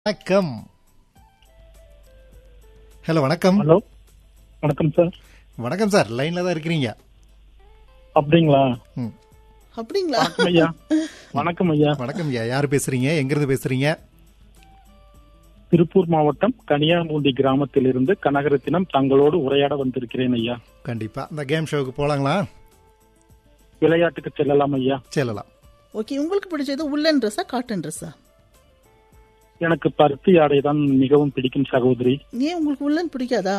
வணக்கம் ஹலோ வணக்கம் ஹலோ வணக்கம் சார் வணக்கம் சார் லைன்ல தான் இருக்கிறீங்க அப்படிங்களா ம். அப்படிங்களா வணக்கம் ஐயா வணக்கம் ஐயா வணக்கம் ஐயா யார் பேசுறீங்க எங்கிருந்து பேசுறீங்க திருப்பூர் மாவட்டம் கனியாமூண்டி கிராமத்திலிருந்து கனகரத்தினம் தங்களோடு உரையாட வந்திருக்கிறேன் ஐயா கண்டிப்பா இந்த கேம் ஷோவுக்கு போலாங்களா விளையாட்டுக்கு செல்லலாம் ஐயா செல்லலாம் ஓகே உங்களுக்கு பிடிச்சது உள்ளன் ட்ரெஸ்ஸா காட்டன் ட்ரெஸ்ஸா எனக்கு பருத்தி ஆடை தான் மிகவும் பிடிக்கும் சகோதரி ஏன் உங்களுக்கு உள்ளன் பிடிக்காதா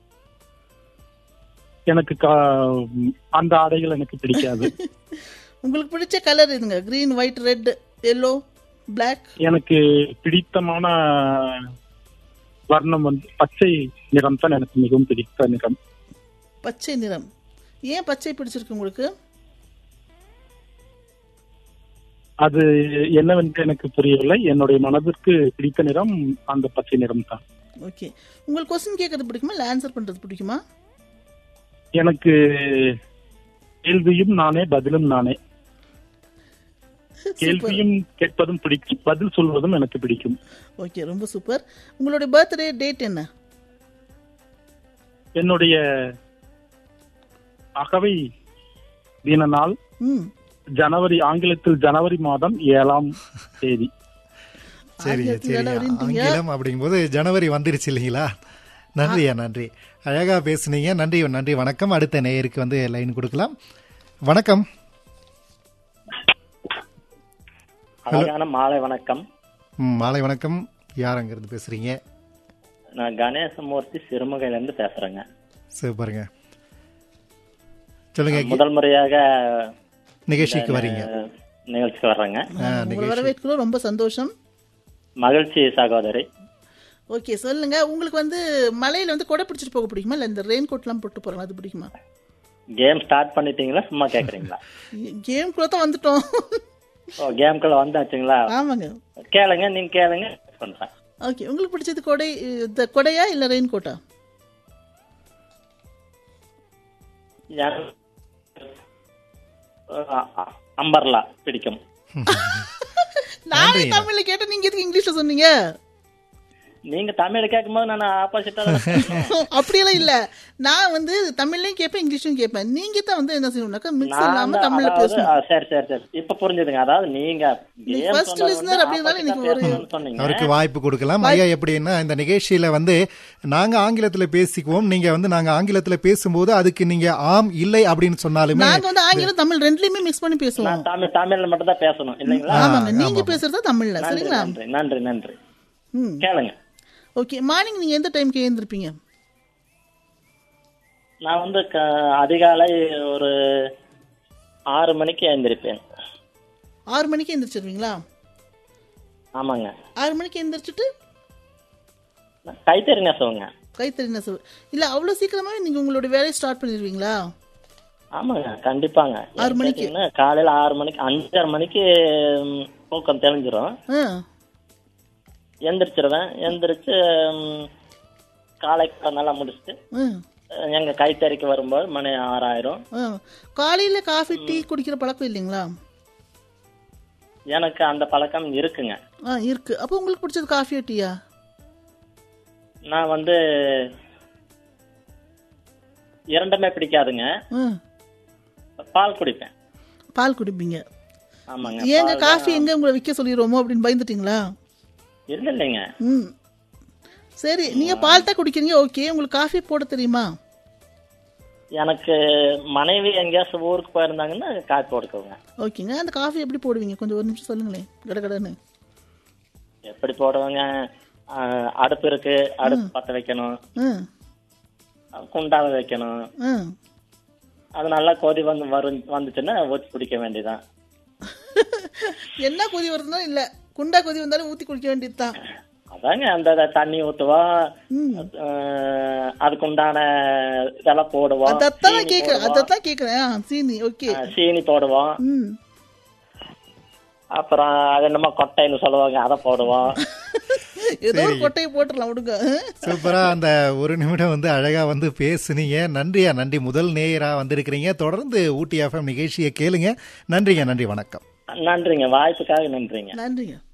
எனக்கு கா- அந்த ஆடைகள் எனக்கு பிடிக்காது உங்களுக்கு பிடிச்ச கலர் இதுங்க green white red yellow black எனக்கு பிடித்தமான வர்ணம் வந்து பச்சை நிறம் தான் எனக்கு மிகவும் பிடித்த நிறம் பச்சை நிறம் ஏன் பச்சை பிடிச்சிருக்கு உங்களுக்கு அது என்னவென்று எனக்கு புரியவில்லை என்னுடைய மனதிற்கு பிடித்த நிறம் அந்த பச்சை நிறம் தான் ஓகே உங்களுக்கு கொஸ்டின் கேட்கறது பிடிக்குமா இல்லை ஆன்சர் பண்றது பிடிக்குமா எனக்கு கேள்வியும் நானே பதிலும் நானே சூப்பர் கேள்வியும் கேட்பதும் பிடிக்கும் பதில் சொல்வதும் எனக்கு பிடிக்கும் ஓகே ரொம்ப சூப்பர் உங்களுடைய பர்த்டே டேட் என்ன என்னுடைய அகவை தின நாள் ம் ஜனவரி ஆங்கிலத்தில் ஜனவரி மாதம் ஏழாம் தேதி சரிங்க ஆங்கிலத்துல சரிங்க ஜனவரின்றீங்க. ஆங்கிலம் அப்படிங்கும்போது ஜனவரி வந்துருச்சு இல்லைங்களா நன்றியா நன்றி அழகா பேசுனீங்க நன்றி நன்றி வணக்கம் அடுத்த நேயருக்கு வந்து லைன் கொடுக்கலாம் வணக்கம் அழகான மாலை வணக்கம் ம், மாலை வணக்கம் யார் அங்கிருந்து பேசுறீங்க நான் கணேசமூர்த்தி சிறுமுகையில இருந்து பேசுறேங்க சூப்பருங்க சொல்லுங்க முதல் முறையாக நிகழ்ச்சிக்கு வரீங்க அஹ், நிகழ்ச்சிக்கு வர்றேங்க ஆ, உங்களை நிகழ்ச்சி வரவேற்கிறோம் ரொம்ப சந்தோஷம் மகிழ்ச்சி சகோதரி ஓகே சொல்லுங்க உங்களுக்கு வந்து மலையில வந்து கொடை பிடிச்சிட்டு போக பிடிக்குமா இல்லை இந்த ரெயின் கோட்லாம் போட்டு போறாங்க அது பிடிக்குமா கேம் ஸ்டார்ட் பண்ணிட்டீங்களா சும்மா கேக்குறீங்களா கேம்குள்ள தான் வந்துட்டோம் ஓ கேம்குள்ள வந்தாச்சுங்களா ஆமாங்க கேளுங்க நீங்க கேளுங்க பண்றேன் ஓகே உங்களுக்கு பிடிச்சது கொடை இந்த கொடையா இல்ல ரெயின் கோட்டா எனக்கு, அஹ், அ- அம்பர்லா பிடிக்கும் நானே தமிழ்ல கேட்ட நீங்க எதுக்கு இங்கிலீஷ்ல சொன்னீங்க நீங்க தமிழ் கேட்கும்போது நான் ஆப்போசிட்டா அப்படியெல்லாம் இல்ல நான் வந்து தமிழ்லயும் கேட்பேன் இங்கிலீஷும் கேட்பேன் நீங்க தான் வந்து என்ன செய்யணும்னாக்கா மிக்ஸ் நான் இல்லாம தான் தமிழ்ல அதாவது, பேசணும் ஆ, சரி சரி சரி இப்ப புரிஞ்சுதுங்க அதாவது நீங்க நீங்க game first சொன்னது listener வந்து அப்படின்னாலும் எனக்கு opposite ஆ ஒரு- பேசணும்னு சொன்னீங்க அவருக்கு வாய்ப்பு கொடுக்கலாம் ஐயா எப்படின்னா இந்த நிகழ்ச்சியில வந்து நாங்க ஆங்கிலத்துல பேசிக்குவோம் நீங்க வந்து நாங்க ஆங்கிலத்துல பேசும்போது அதுக்கு நீங்க ஆம் இல்லை அப்படின்னு சொன்னாலுமே நாங்க வந்து ஆங்கிலம் தமிழ் ரெண்டுலயுமே மிக்ஸ் பண்ணி பேசுவோம் நான் தமிழ் தமிழ்ல மட்டும் தான் பேசணும் இல்லைங்களா ஆமாங்க நீங்க பேசுறதா தமிழ்ல நன்றி சரிங்களா நன்றி நன்றி நன்றி ம் கேளுங்க ஓகே மார்னிங் நீங்க எந்த டைம்க்கு எழுந்திருப்பீங்க நான் வந்து க- அதிகாலை ஒரு ஆறு மணிக்கு எழுந்திருப்பேன் ஆறு மணிக்கு எந்திரிச்சிருவீங்களா ஆமாங்க ஆறு மணிக்கு எந்திரிச்சிட்டு நான் கைத்தறி நெசவுங்க கைத்தறி நெசவு இல்ல அவ்வளவு சீக்கிரமாவே நீங்க உங்களோட வேலையை ஸ்டார்ட் பண்ணிடுவீங்களா ஆமாங்க கண்டிப்பாங்க ஆறு மணிக்கு? கேட்டீங்கன்னா, காலையில ஆறு மணிக்கு அஞ்சரை மணிக்கு ம், தூக்கம் தெளிஞ்சிரும் ஆ எந்திரிச்சிருவேன் எந்திரிச்சு ம், காலை கடை நல்லா முடிச்சுட்டு ஆ, அஹ், எங்க கைத்தறிக்கு வரும்போது மணி ஆறாயிரம் ஆ. காலையில காஃபி டீ குடிக்கிற பழக்கம் இல்லைங்களா எனக்கு அந்த பழக்கம் இருக்குங்க ஆ இருக்கு அப்போ உங்களுக்கு பிடிச்சது காஃபியா டீயா நான் வந்து இரண்டுமே பிடிக்காதுங்க ஆ பால் குடிப்பேன் பால் குடிப்பீங்க ஆமாங்க ஏங்க பால் காஃபி எங்க உங்களை விற்க சொல்லிடுவோமோ அப்படின்னு பயந்துட்டீங்களா இல்ல இல்லைங்க ம் சரி நீங்க பால் தான் குடிக்கிறீங்க ஓகே உங்களுக்கு காஃபி போட தெரியுமா எனக்கு மனைவி எங்கேயாச்சும் ஊருக்கு போயிருந்தாங்கன்னா காப்பி போட்டுக்கோங்க ஓகேங்க அந்த காஃபி எப்படி போடுவீங்க கொஞ்சம் ஒரு நிமிஷம் சொல்லுங்களேன் கடகடன்னு எப்படி போடுவாங்க ஆஹ், அடுப்பு இருக்கு அடுப்பு பத்த வைக்கணும் ஆ குண்டாவை வைக்கணும் ஆ அது நல்லா கொதி வந்து வரும் வந்துச்சுன்னா ஊற்றி குடிக்க வேண்டியதான் என்ன கொதி வருதுன்னா இல்ல குண்டா கொதி வந்தாலும் ஊத்தி குடிக்க வேண்டியதுதான் அதாங்க அந்த தண்ணி ஊற்றுவோம் ம் அதுக்கு உண்டான இதெல்லாம் போடுவோம் அதத்தான் நான் சீனி கேக்குறேன் போடுவோம். அதத்தான் கேக்குறேன் ஆ, சீனி ஓகே ஆஹ், சீனி போடுவோம் ம் அப்புறம் அது என்னமோ கொட்டைன்னு சொல்லுவாங்க அதை போடுவோம் ஏதோ ஒரு கொட்டையை போட்டுடலாம் விடுங்க சூப்பரா அந்த ஒரு நிமிடம் வந்து அழகா வந்து பேசுனீங்க நன்றியா நன்றி முதல் நேயரா வந்திருக்கிறீங்க தொடர்ந்து ஊட்டி எஃப்எம் நிகழ்ச்சியை கேளுங்க நன்றிங்க நன்றி வணக்கம் நன்றிங்க வாய்ப்புக்காக நன்றிங்க நன்றிங்க